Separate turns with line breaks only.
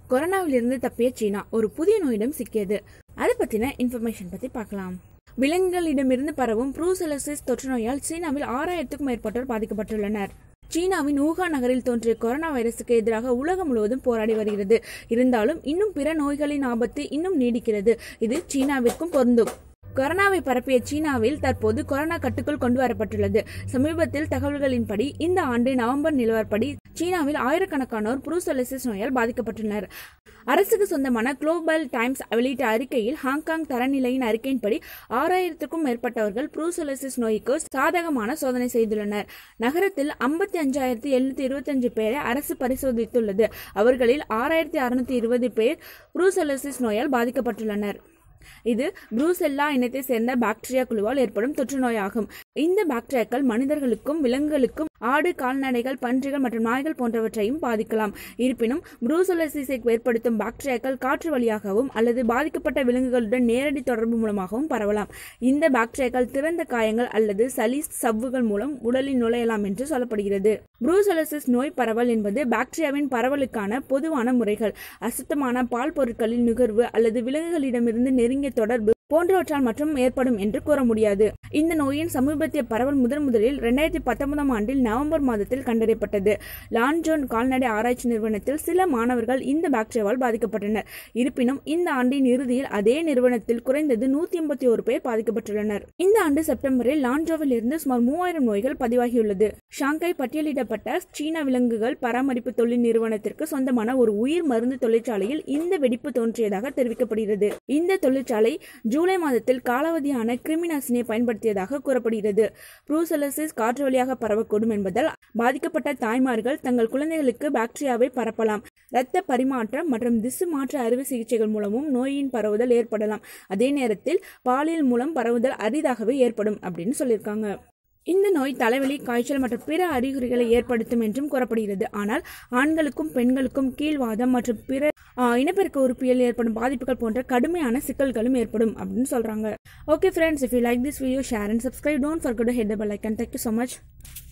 கொரோனாவிலிருந்து தப்பிய சீனா ஒரு புதிய நோயிடம் சிக்கியது அதை பத்தின இன்ஃபர்மேஷன் பத்தி பார்க்கலாம் விலங்குகளிடமிருந்து பரவும் ப்ரூசெலசிஸ் தொற்று நோயால் சீனாவில் ஆறாயிரத்துக்கும் மேற்பட்டோர் பாதிக்கப்பட்டுள்ளனர் சீனாவின் ஊகான் நகரில் தோன்றிய கொரோனா வைரசுக்கு எதிராக உலகம் முழுவதும் போராடி வருகிறது இருந்தாலும் இன்னும் பிற நோய்களின் ஆபத்து இன்னும் நீடிக்கிறது இது சீனாவிற்கும் பொருந்தும் கொரோனாவை பரப்பிய சீனாவில் தற்போது கொரோனா கட்டுக்குள் கொண்டு வரப்பட்டுள்ளது சமீபத்தில் தகவல்களின்படி இந்த ஆண்டு நவம்பர் நிலவரப்படி சீனாவில் ஆயிரக்கணக்கானோர் புரூசொலிசிஸ் நோயால் பாதிக்கப்பட்டுள்ளனர் அரசுக்கு சொந்தமான குளோபல் டைம்ஸ் வெளியிட்ட அறிக்கையில் ஹாங்காங் தரநிலையின் அறிக்கையின்படி ஆறாயிரத்துக்கும் மேற்பட்டவர்கள் புரூசொலிசிஸ் நோய்க்கு சாதகமான சோதனை செய்துள்ளனர் நகரத்தில் ஐம்பத்தி அஞ்சாயிரத்தி எழுநூத்தி இருபத்தஞ்சு பேரை அரசு பரிசோதித்துள்ளது அவர்களில் ஆறாயிரத்தி அறுநூத்தி இருபது பேர் புரூசொலிசிஸ் நோயால் பாதிக்கப்பட்டுள்ளனர் இது ப்ரூசெல்லா இனத்தை சேர்ந்த பாக்டீரியா குழுவால் ஏற்படும் தொற்று நோயாகும் இந்த பாக்டீரியாக்கள் மனிதர்களுக்கும் விலங்குகளுக்கும் ஆடு கால்நடைகள் பன்றிகள் மற்றும் நாய்கள் போன்றவற்றையும் பாதிக்கலாம் இருப்பினும் ப்ரூசோலசிஸை ஏற்படுத்தும் பாக்டீரியாக்கள் காற்று வழியாகவும் அல்லது பாதிக்கப்பட்ட விலங்குகளுடன் நேரடி தொடர்பு மூலமாகவும் பரவலாம் இந்த பாக்டீரியாக்கள் திறந்த காயங்கள் அல்லது சளி சவ்வுகள் மூலம் உடலில் நுழையலாம் என்று சொல்லப்படுகிறது ப்ரூசோலசிஸ் நோய் பரவல் என்பது பாக்டீரியாவின் பரவலுக்கான பொதுவான முறைகள் அசுத்தமான பால் பொருட்களின் நுகர்வு அல்லது விலங்குகளிடமிருந்து நெருங்கிய தொடர்பு போன்றவற்றால் மட்டும் ஏற்படும் என்று கூற முடியாது இந்த நோயின் சமீபத்திய பரவல் முதன் முதலில் இரண்டாயிரத்தி பத்தொன்பதாம் ஆண்டில் நவம்பர் மாதத்தில் கண்டறியப்பட்டது லான்ஜோன் கால்நடை ஆராய்ச்சி நிறுவனத்தில் சில மாணவர்கள் இந்த பாக்டீரியாவால் பாதிக்கப்பட்டனர் இருப்பினும் இந்த ஆண்டின் இறுதியில் அதே நிறுவனத்தில் குறைந்தது நூத்தி எண்பத்தி ஒரு பேர் பாதிக்கப்பட்டுள்ளனர் இந்த ஆண்டு செப்டம்பரில் லான்ஜோவில் இருந்து சுமார் மூவாயிரம் நோய்கள் பதிவாகியுள்ளது ஷாங்காய் பட்டியலிடப்பட்ட சீன விலங்குகள் பராமரிப்பு தொழில் நிறுவனத்திற்கு சொந்தமான ஒரு உயிர் மருந்து தொழிற்சாலையில் இந்த வெடிப்பு தோன்றியதாக தெரிவிக்கப்படுகிறது இந்த தொழிற்சாலை ஜூலை மாதத்தில் காலாவதியான கிருமிநாசினியை பயன்படுத்தியதாக கூறப்படுகிறது ப்ரூசலசிஸ் காற்று வழியாக பரவக்கூடும் என்பதால் பாதிக்கப்பட்ட தாய்மார்கள் தங்கள் குழந்தைகளுக்கு பாக்டீரியாவை பரப்பலாம் இரத்த பரிமாற்றம் மற்றும் திசு மாற்று அறுவை சிகிச்சைகள் மூலமும் நோயின் பரவுதல் ஏற்படலாம் அதே நேரத்தில் பாலியல் மூலம் பரவுதல் அரிதாகவே ஏற்படும் அப்படின்னு சொல்லியிருக்காங்க இந்த நோய் தலைவலி காய்ச்சல் மற்றும் பிற அறிகுறிகளை ஏற்படுத்தும் என்றும் கூறப்படுகிறது ஆனால் ஆண்களுக்கும் பெண்களுக்கும் கீழ்வாதம் மற்றும் பிற இனப்பெருக்க உறுப்பியல் ஏற்படும் பாதிப்புகள் போன்ற கடுமையான சிக்கல்களும் ஏற்படும் அப்படின்னு சொல்றாங்க okay friends if you like this video share and subscribe don't forget to hit the bell icon thank you so much